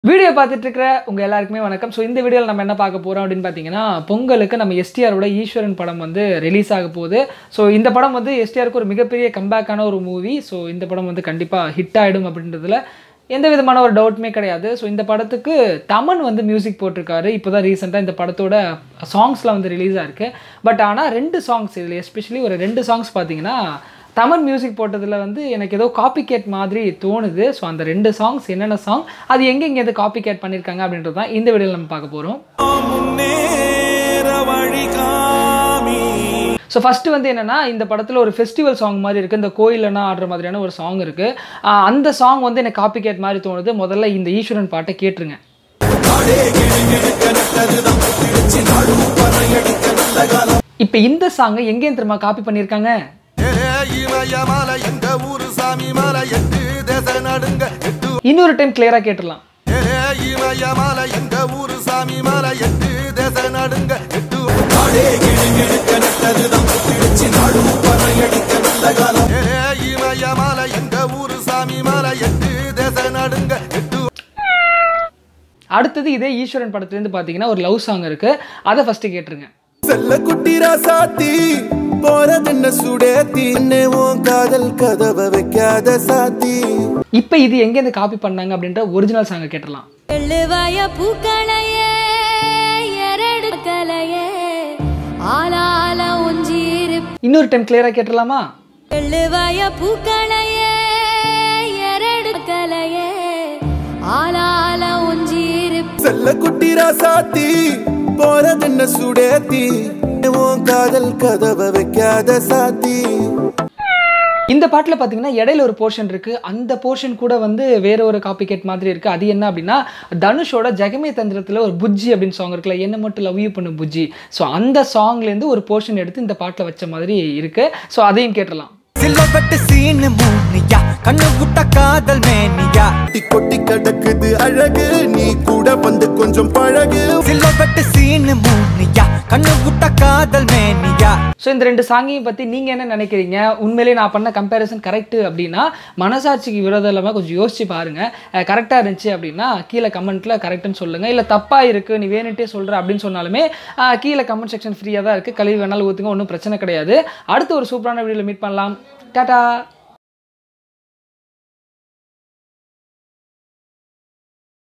video பார்த்துட்டு இருக்கிற உங்கள் எல்லாருக்குமே வணக்கம் ஸோ இந்த வீடியோவில் நம்ம என்ன பார்க்க போகிறோம் அப்படின்னு பார்த்தீங்கன்னா பொங்கலுக்கு நம்ம எஸ்டிஆரோட ஈஸ்வரன் படம் வந்து ரிலீஸ் ஆக போகுது ஸோ இந்த படம் வந்து எஸ்டிஆருக்கு ஒரு மிகப்பெரிய கம்பேக்கான ஒரு மூவி ஸோ இந்த படம் வந்து கண்டிப்பாக ஹிட் ஆகிடும் அப்படின்றதுல எந்த விதமான ஒரு டவுட்டுமே கிடையாது ஸோ இந்த படத்துக்கு தமன் வந்து மியூசிக் போட்டிருக்காரு இப்போ தான் ரீசெண்டாக இந்த படத்தோட சாங்ஸ்லாம் வந்து ரிலீஸ் ஆயிருக்கு பட் ஆனால் ரெண்டு சாங்ஸ் இதில் எஸ்பெஷலி ஒரு ரெண்டு சாங்ஸ் பார்த்தீங்கன்னா தமிழ் மியூசிக் போட்டதில் வந்து எனக்கு ஏதோ காப்பி கேட் மாதிரி தோணுது ஸோ அந்த ரெண்டு சாங்ஸ் என்னென்ன சாங் அது எங்கே எங்கே எது காப்பி கேட் பண்ணியிருக்காங்க அப்படின்றது தான் இந்த வீடியோவில் நம்ம பார்க்க போகிறோம் முன்னேற வழி காமி ஸோ ஃபஸ்ட்டு வந்து என்னென்னா இந்த படத்தில் ஒரு ஃபெஸ்டிவல் சாங் மாதிரி இருக்குது இந்த கோயிலனா ஆடுற மாதிரியான ஒரு சாங் இருக்குது அந்த சாங் வந்து எனக்கு காப்பி கேட் மாதிரி தோணுது முதல்ல இந்த ஈஸ்வரன் பாட்டை கேட்டுருங்க இப்போ இந்த சாங்கை எங்கேயும் திரும்ப காப்பி பண்ணியிருக்காங்க ஏலே இமயமல எங்க ஊரு சாமி மலை எட்டு தேச நடுங்க எட்டு இன்னொரு டைம் கிளியராக கேட்டுடலாம் ஏலே இமயமல எங்க ஊரு சாமி மலை எட்டு தேச நடுங்க எட்டு ஏலே இமயமல எங்க ஊரு சாமி மலை எட்டு தேச நடுங்க எட்டு அடுத்தது இதே ஈஸ்வரன் படத்துலேருந்து பார்த்தீங்கன்னா ஒரு லவ் சாங் இருக்குது அதை ஃபஸ்ட்டு கேட்டுருங்க செல்ல குட்டி ராசாத்தி போறதென்ன சுடேத்தி என்னே உன் காதல் கதவை வைக்காத சாத்தி இப்போ இது எங்கேருந்து காப்பி பண்ணாங்க அப்படின்ற ஒரிஜினல் சாங்கை கேட்டுடலாம் ಎಳ್ಳುವಾಯ ಪೂಕಳೆಯೇ ಎರಡು ಕಲೆಯೇ ಆಲ ಆಲ ಒಂಜೀರು இன்னொரு டைம் கிளியராக கேட்டுடலாமா ಎಳ್ಳುವಾಯ ಪೂಕಳೆಯೇ ಎರಡು ಕಲೆಯೇ ಆಲ ಆಲ ಒಂಜೀರು செல்ல குட்டி ராசாத்தி போறதென்ன சுடேத்தி உன் காதல் கதவை வைக்காத சாத்தி இந்த பாட்டில் பார்த்தீங்கன்னா இடையில ஒரு போர்ஷன் இருக்குது அந்த போர்ஷன் கூட வந்து வேற ஒரு காப்பி கேட் மாதிரி இருக்குது அது என்ன அப்படின்னா தனுஷோட ஜெகமே தந்திரத்தில் ஒரு புஜ்ஜி அப்படின்னு சாங் இருக்குல்ல என்ன மட்டும் லவ் யூ பண்ணு புஜ்ஜி ஸோ அந்த சாங்லேருந்து ஒரு போர்ஷன் எடுத்து இந்த பாட்டில் வச்ச மாதிரி இருக்குது ஸோ அதையும் கேட்டுடலாம் சில்வப்பட்டு சீனு மூனியா கண்ணு விட்ட காதல் மேனியா கொட்டி கொட்டி கிடக்குது அழகு நீ கூட வந்து கொஞ்சம் பழகு சில்வப்பட்டு சீனு மூனியா கண்ணு விட்ட காதல் மேனியா ஸோ இந்த ரெண்டு சாங்கையும் பற்றி நீங்கள் என்ன நினைக்கிறீங்க உண்மையிலேயே நான் பண்ண கம்பேரிசன் கரெக்டு அப்படின்னா மனசாட்சிக்கு விரோதம் இல்லாமல் கொஞ்சம் யோசிச்சு பாருங்கள் கரெக்டாக இருந்துச்சு அப்படின்னா கீழே கமெண்ட்டில் கரெக்டுன்னு சொல்லுங்கள் இல்லை தப்பாக இருக்குது நீ வேணுட்டே சொல்கிற அப்படின்னு சொன்னாலுமே அஹ், கீழே கமெண்ட் செக்ஷன் ஃப்ரீயாக தான் இருக்குது கழுவி வேணாலும் ஊற்றுங்க ஒன்றும் பிரச்சனை கிடையாது அடுத்து ஒரு சூப்பரான வீடியோவில் மீட் பண்ணலாம் டாடா